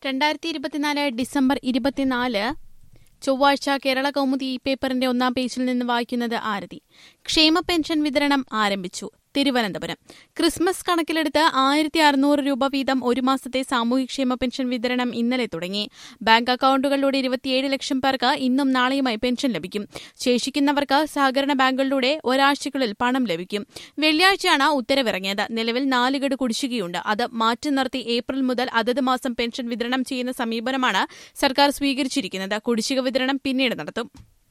രണ്ടായിരത്തി ഇരുപത്തിനാല് ഡിസംബർ ഇരുപത്തിനാല് ചൊവ്വാഴ്ച കേരള കൗമുദി ഈ പേപ്പറിന്റെ ഒന്നാം പേജിൽ നിന്ന് വായിക്കുന്നത് ആരതി ക്ഷേമ പെൻഷൻ വിതരണം ആരംഭിച്ചു തിരുവനന്തപുരം ക്രിസ്മസ് കണക്കിലെടുത്ത് ആയിരത്തി അറുന്നൂറ് രൂപ വീതം ഒരു മാസത്തെ സാമൂഹ്യക്ഷേമ പെൻഷൻ വിതരണം ഇന്നലെ തുടങ്ങി ബാങ്ക് അക്കൌണ്ടുകളിലൂടെ ഇരുപത്തിയേഴ് ലക്ഷം പേർക്ക് ഇന്നും നാളെയുമായി പെൻഷൻ ലഭിക്കും ശേഷിക്കുന്നവർക്ക് സഹകരണ ബാങ്കുകളിലൂടെ ഒരാഴ്ചകളിൽ പണം ലഭിക്കും വെള്ളിയാഴ്ചയാണ് ഉത്തരവിറങ്ങിയത് നിലവിൽ നാല് ഗഡു കുടിശ്ശികയുണ്ട് അത് മാറ്റി നിർത്തി ഏപ്രിൽ മുതൽ അതത് മാസം പെൻഷൻ വിതരണം ചെയ്യുന്ന സമീപനമാണ് സർക്കാർ സ്വീകരിച്ചിരിക്കുന്നത് കുടിശ്ശിക വിതരണം പിന്നീട് നടത്തും